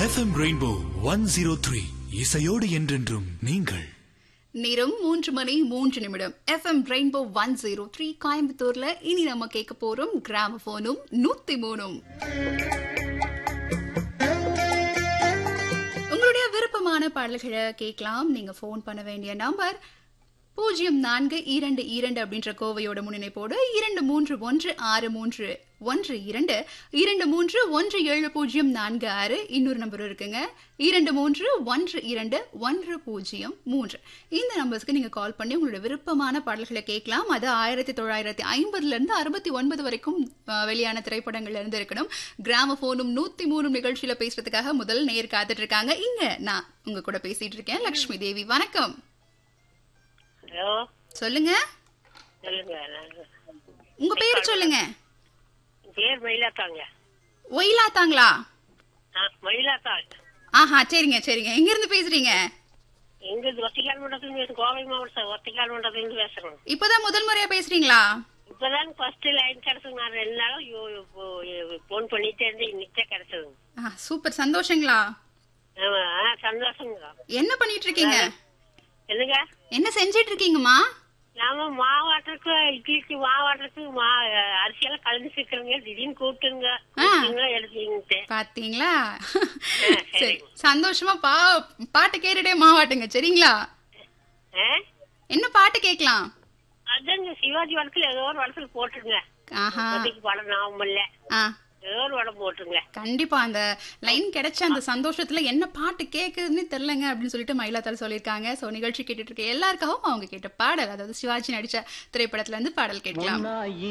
FM rainbow one zero three இசையோடு என்றென்றும் நீங்கள் நேரம் மூன்று மணி மூன்று நிமிடம் FM rainbow one zero three கோயம்புத்தூர்ல இனி நம்ம கேட்க போறோம் கிராமபோனும் நூத்தி மூணும் உங்களுடைய விருப்பமான பாடல்களை கேட்கலாம் நீங்க ஃபோன் பண்ண வேண்டிய நம்பர் பூஜ்ஜியம் நான்கு இரண்டு இரண்டு அப்படின்ற கோவையோட முன்னிணைப்போடு இரண்டு மூன்று ஒன்று ஆறு மூன்று ஒன்று இரண்டு இரண்டு மூன்று ஒன்று ஏழு பூஜ்ஜியம் நான்கு ஆறு இன்னொரு நம்பர் இருக்குங்க இரண்டு மூன்று ஒன்று இரண்டு ஒன்று பூஜ்ஜியம் மூன்று இந்த நம்பர்ஸ்க்கு நீங்க கால் பண்ணி உங்களோட விருப்பமான பாடல்களை கேட்கலாம் அது ஆயிரத்தி தொள்ளாயிரத்தி ஐம்பதுல இருந்து அறுபத்தி ஒன்பது வரைக்கும் அஹ், வெளியான திரைப்படங்கள்ல இருந்து இருக்கணும் கிராம போனும் நூத்தி மூணு நிகழ்ச்சியில பேசுறதுக்காக முதல் நேர் காத்துட்டு இருக்காங்க இங்க நான் உங்க கூட பேசிட்டு இருக்கேன் லக்ஷ்மி தேவி வணக்கம் ஹலோ சொல்லுங்க சொல்லுங்க நான் உங்க பேர் சொல்லுங்க பேர் மயிலாத்தாங்க ஒயிலாத்தாங்களா ஆ மயிலாத்தாள் ஆஹா சரிங்க சரிங்க எங்க இருந்து பேசுறீங்க எங்க ஒத்திக்கால் மண்டலத்துல கோவை மாவட்டம் ஒத்திக்கால் மண்டலத்துல பேசுறோம் இப்பதான் முதல் முறையா பேசுறீங்களா இப்பதான் ஃபர்ஸ்ட் லைன் கிடைச்சது நான் ரெண்டு நாளும் போன் பண்ணிட்டே இருந்து இன்னைக்கு கிடைச்சது ஆ, சூப்பர் சந்தோஷங்களா ஆமா ஆ, சந்தோஷங்க என்ன பண்ணிட்டு இருக்கீங்க என்னங்க என்ன செஞ்சிட்டு இருக்கீங்கம்மா நாம மாவாட்டத்துக்கு இட்லிக்கு மாவாட்டத்துக்கு மா அரிசியெல்லாம் கலந்து சேர்க்கிறோங்க திடீர்னு கூப்பிட்டுங்க கூப்பிட்டுங்க எழுதிங்கிட்டு பாத்தீங்களா சரி. சரி சந்தோஷமா பா பாட்டு கேட்டுட்டே மாவாட்டுங்க சரிங்களா ஆ? என்ன பாட்டு கேட்கலாம் அதாங்க சிவாஜி வடத்துல ஏதோ ஒரு வடத்துல போட்டுருங்க ஆஹா இப்போதைக்கு படம் ஞாபகம் இல்ல ஆ ஏதோ ஒரு படம் போட்டுருங்க கண்டிப்பா அந்த லைன் கிடைச்ச அந்த சந்தோஷத்துல என்ன பாட்டு கேக்குதுன்னு தெரியலங்க அப்படின்னு சொல்லிட்டு மயிலாத்தாள் சொல்லியிருக்காங்க சோ நிகழ்ச்சி கேட்டுட்டு இருக்க எல்லாருக்காகவும் அவங்க கேட்ட பாடல் அதாவது சிவாஜி நடிச்ச திரைப்படத்துல இருந்து பாடல் கேட்கலாம் பொன்னாயி